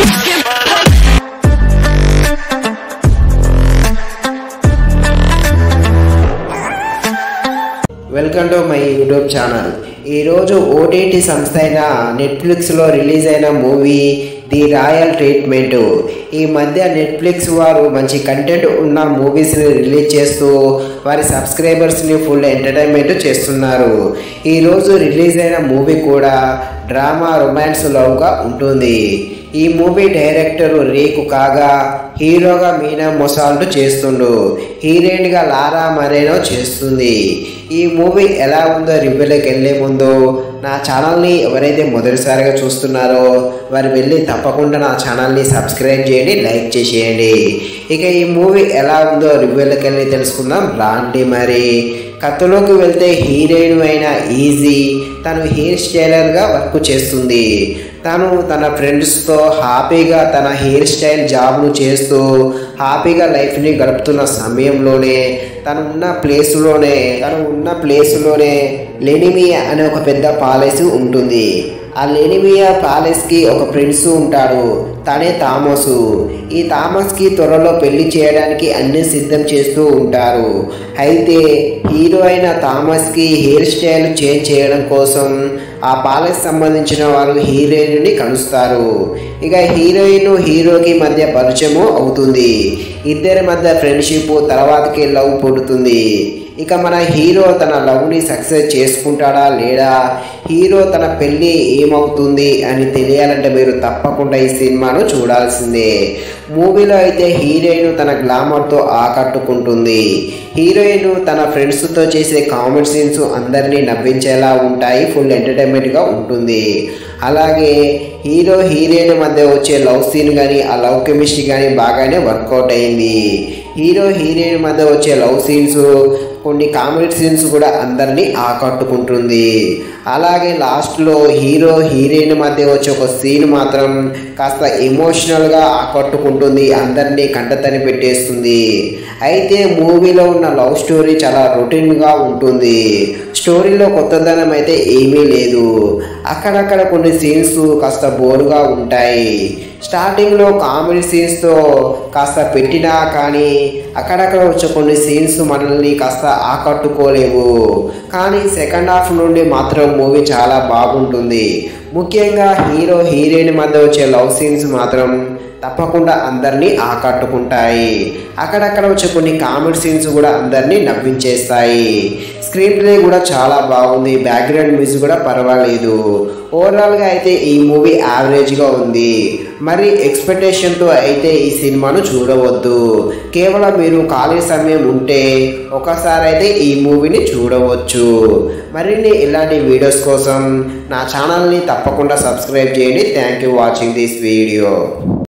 welcome to my YouTube channel ఈరోజు OTT సంస్థ అయిన నెట్ఫ్లిక్స్లో రిలీజ్ అయిన మూవీ ది రాయల్ ట్రీట్మెంట్ ఈ మధ్య నెట్ఫ్లిక్స్ వారు మంచి కంటెంట్ ఉన్న మూవీస్ని రిలీజ్ చేస్తూ వారి సబ్స్క్రైబర్స్ని ఫుల్ ఎంటర్టైన్మెంట్ చేస్తున్నారు ఈరోజు రిలీజ్ అయిన మూవీ కూడా డ్రామా రొమాన్స్ లవ్గా ఉంటుంది ఈ మూవీ డైరెక్టర్ రేకు కాగా హీరోగా మీనా మొసాల్ట్ చేస్తుండు హీరోయిన్గా లారా మరేనో చేస్తుంది ఈ మూవీ ఎలా ఉందో రివ్యూలోకి వెళ్ళే ముందు నా ఛానల్ని ఎవరైతే మొదటిసారిగా చూస్తున్నారో వారు వెళ్ళి తప్పకుండా నా ఛానల్ని సబ్స్క్రైబ్ చేయండి లైక్ చేసేయండి ఇక ఈ మూవీ ఎలా ఉందో రివ్యూలోకి వెళ్ళి తెలుసుకుందాం రాండి మరి కథలోకి వెళ్తే హీరోయిన్ అయిన ఈజీ తను హెయిర్ స్టైలర్గా వర్క్ చేస్తుంది తను తన ఫ్రెండ్స్తో హ్యాపీగా తన హెయిర్ స్టైల్ జాబ్ను చేస్తూ హ్యాపీగా లైఫ్ని గడుపుతున్న సమయంలోనే తను ఉన్న ప్లేస్లోనే తను ఉన్న ప్లేస్లోనే లెనిమియా అనే ఒక పెద్ద పాలెస్ ఉంటుంది ఆ లెనిమియా ప్యాలెస్కి ఒక ప్రిన్స్ ఉంటాడు తనే థామసు ఈ థామస్కి త్వరలో పెళ్లి చేయడానికి అన్ని సిద్ధం చేస్తూ ఉంటారు అయితే హీరో అయిన థామస్కి హెయిర్ స్టైల్ చేంజ్ చేయడం కోసం ఆ ప్యాలెస్ సంబంధించిన వారు హీరోయిన్ని కలుస్తారు ఇక హీరోయిన్ హీరోకి మధ్య పరిచయము అవుతుంది ఇద్దరి మధ్య ఫ్రెండ్షిప్ తర్వాతకి లవ్ పుడుతుంది ఇక మన హీరో తన లవ్ని సక్సెస్ చేసుకుంటాడా లేడా హీరో తన పెళ్ళి ఏమవుతుంది అని తెలియాలంటే మీరు తప్పకుండా ఈ సినిమాను చూడాల్సిందే మూవీలో అయితే హీరోయిన్ తన గ్లామర్తో ఆకట్టుకుంటుంది హీరోయిన్ తన ఫ్రెండ్స్తో చేసే కామెడీ సీన్స్ అందరినీ నవ్వించేలా ఉంటాయి ఫుల్ ఎంటర్టైన్మెంట్గా ఉంటుంది అలాగే హీరో హీరోయిన్ మధ్య వచ్చే లవ్ సీన్ కానీ ఆ లవ్ కెమిస్ట్రీ కానీ బాగానే వర్కౌట్ అయింది హీరో హీరోయిన్ మధ్య వచ్చే లవ్ సీన్స్ కొన్ని కామెడీ సీన్స్ కూడా అందరినీ ఆకట్టుకుంటుంది అలాగే లాస్ట్లో హీరో హీరోయిన్ మధ్య వచ్చే ఒక సీన్ మాత్రం కాస్త ఎమోషనల్గా ఆకట్టుకుంటుంది అందరినీ కంటతని పెట్టేస్తుంది అయితే మూవీలో ఉన్న లవ్ స్టోరీ చాలా రొటీన్గా ఉంటుంది స్టోరీలో కొత్తదనం అయితే ఏమీ లేదు అక్కడక్కడ కొన్ని సీన్స్ కాస్త బోరుగా ఉంటాయి స్టార్టింగ్లో కామెడీ సీన్స్తో కాస్త పెట్టినా కానీ అక్కడక్కడ వచ్చే కొన్ని సీన్స్ మనల్ని కాస్త ఆకట్టుకోలేవు కానీ సెకండ్ హాఫ్ నుండి మాత్రం మూవీ చాలా బాగుంటుంది ముఖ్యంగా హీరో హీరోయిన్ మధ్య వచ్చే లవ్ సీన్స్ మాత్రం తప్పకుండా అందరినీ ఆకట్టుకుంటాయి అక్కడక్కడ వచ్చే కొన్ని కామెడీ సీన్స్ కూడా అందరినీ నవ్వించేస్తాయి స్క్రీన్ ప్లే కూడా చాలా బాగుంది బ్యాక్గ్రౌండ్ మ్యూజిక్ కూడా పర్వాలేదు ఓవరాల్గా అయితే ఈ మూవీ యావరేజ్గా ఉంది మరి ఎక్స్పెక్టేషన్తో అయితే ఈ సినిమాను చూడవద్దు కేవలం మీరు ఖాళీ సమయం ఉంటే ఒకసారి అయితే ఈ మూవీని చూడవచ్చు మరిన్ని ఇలాంటి వీడియోస్ కోసం నా ఛానల్ని తప్పకుండా సబ్స్క్రైబ్ చేయండి thank you watching this video